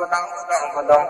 பதம் பதம் பதம்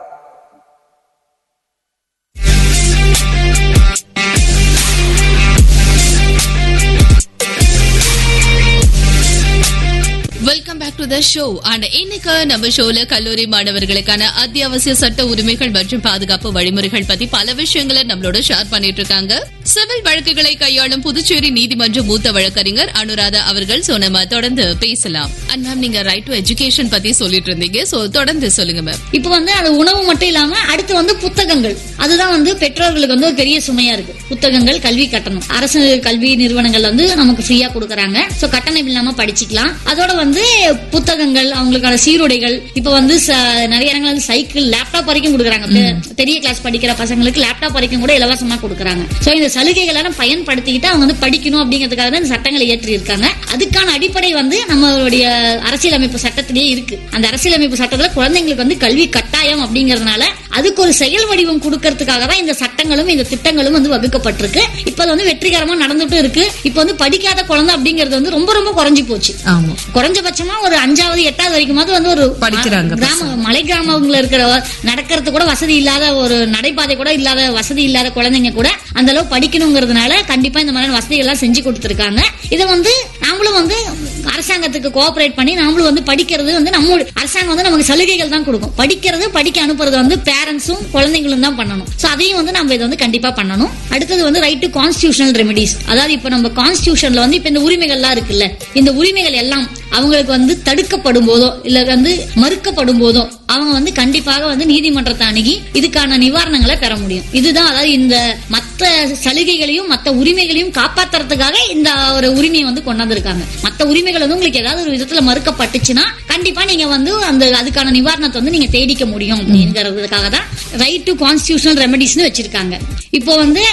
welcome back to the show and இன்னைக்கு நம்ம ஷோல கல்லூரி மாணவர்களுக்கான அத்தியாவசிய சட்ட உரிமைகள் மற்றும் பாதுகாப்பு வழிமுறைகள் பத்தி பல விஷயங்களை நம்மளோட ஷேர் பண்ணிட்டு இருக்காங்க சிவில் வழக்குகளை கையாளும் புதுச்சேரி நீதிமன்ற மூத்த வழக்கறிஞர் அனுராதா அவர்கள் சோ நம்ம தொடர்ந்து பேசலாம் அண்ட் மேம் நீங்க ரைட் டு எஜுகேஷன் பத்தி சொல்லிட்டு இருந்தீங்க சோ தொடர்ந்து சொல்லுங்க மேம் இப்ப வந்து அது உணவு மட்டும் இல்லாம அடுத்து வந்து புத்தகங்கள் அதுதான் வந்து பெற்றோர்களுக்கு வந்து ஒரு பெரிய சுமையா இருக்கு புத்தகங்கள் கல்வி கட்டணம் அரசு கல்வி நிறுவனங்கள் வந்து நமக்கு ஃப்ரீயா கொடுக்கறாங்க சோ கட்டணம் இல்லாம படிச்சுக்கலாம் அதோட வந்து புத்தகங்கள் அவங்களுக்கான சீருடைகள் இப்ப வந்து ச- நிறைய இடங்கள்ல வந்து சைக்கிள் லேப்டாப் வரைக்கும் கொடுக்கறாங்க பெ- பெரிய கிளாஸ் படிக்கிற பசங்களுக்கு லேப்டாப் வரைக்கும் கூட இலவசமா கொடுக்கறாங்க சோ இந்த சலுகைகளை எல்லாம் பயன்படுத்திக்கிட்டு அவங்க வந்து படிக்கணும் அப்படிங்கிறதுக்காக தான் இந்த சட்டங்களை ஏற்றி இருக்காங்க அதுக்கான அடிப்படை வந்து நம்மளுடைய அரசியலமைப்பு சட்டத்திலேயே இருக்கு அந்த அரசியலமைப்பு சட்டத்துல குழந்தைங்களுக்கு வந்து கல்வி கட்டாயம் அப்படிங்கறதுனால அதுக்கு ஒரு செயல் வடிவம் கொடுக்கறதுக்காக தான் இந்த சட்டங்களும் இந்த திட்டங்களும் வந்து வகுக்கப்பட்டிருக்கு இப்ப அது வந்து வெற்றிகரமா நடந்துட்டு இருக்கு இப்ப வந்து படிக்காத குழந்தை அப்படிங்கிறது வந்து ரொம்ப ரொம்ப குறைஞ்சு போச்சு ஆமா குறைஞ்சபட்சமா ஒரு அஞ்சாவது எட்டாவது வரைக்குமாவது வந்து ஒரு படிக்கிறாங்க கிராம மலை கிராமங்கள்ல இருக்கிற நடக்கிறது கூட வசதி இல்லாத ஒரு நடைபாதை கூட இல்லாத வசதி இல்லாத குழந்தைங்க கூட அந்த அளவு படிக்கணுங்கிறதுனால கண்டிப்பா இந்த மாதிரியான வசதிகள் எல்லாம் செஞ்சு கொடுத்திருக்காங்க இதை வந்து நாமளும் வந்து அரசாங்கத்துக்கு கோஆபரேட் பண்ணி நாமளும் வந்து படிக்கிறது வந்து நம்ம அரசாங்கம் வந்து நமக்கு சலுகைகள் தான் கொடுக்கும் படிக்கிறது படிக்க அனுப்புறது வந்து பேரண்ட்ஸும் குழந்தைங்களும் தான் பண்ணணும் சோ அதையும் வந்து நம்ம இதை வந்து கண்டிப்பா பண்ணணும் அடுத்தது வந்து ரைட் டு கான்ஸ்டியூஷனல் ரெமெடிஸ் அதாவது இப்ப நம்ம கான்ஸ்டியூஷன்ல வந்து இப்ப இந்த உரிமைகள்லாம் இருக்குல்ல இந்த உரிமைகள் எல்லாம் அவங்களுக்கு வந்து தடுக்கப்படும் போதோ இல்ல வந்து மறுக்கப்படும் போதோ அவங்க வந்து கண்டிப்பாக வந்து நீதிமன்றத்தை அணுகி இதுக்கான நிவாரணங்களை பெற முடியும் இதுதான் அதாவது இந்த மத்த சலுகைகளையும் மத்த உரிமைகளையும் காப்பாத்துறதுக்காக இந்த ஒரு உரிமையை வந்து கொண்டு வந்திருக்காங்க மத்த உரிமைகள் வந்து உங்களுக்கு ஏதாவது ஒரு விதத்துல மறுக்கப்பட்டுச்சுன்னா கண்டிப்பா நீங்க வந்து அந்த அதுக்கான நிவாரணத்தை வந்து நீங்க தேடிக்க முடியும் அப்படிங்கறதுக்காக தான் ரைட் டு கான்ஸ்டியூஷனல் ரெமெடிஸ்னு வச்சிருக்காங்க இப்போ வந்து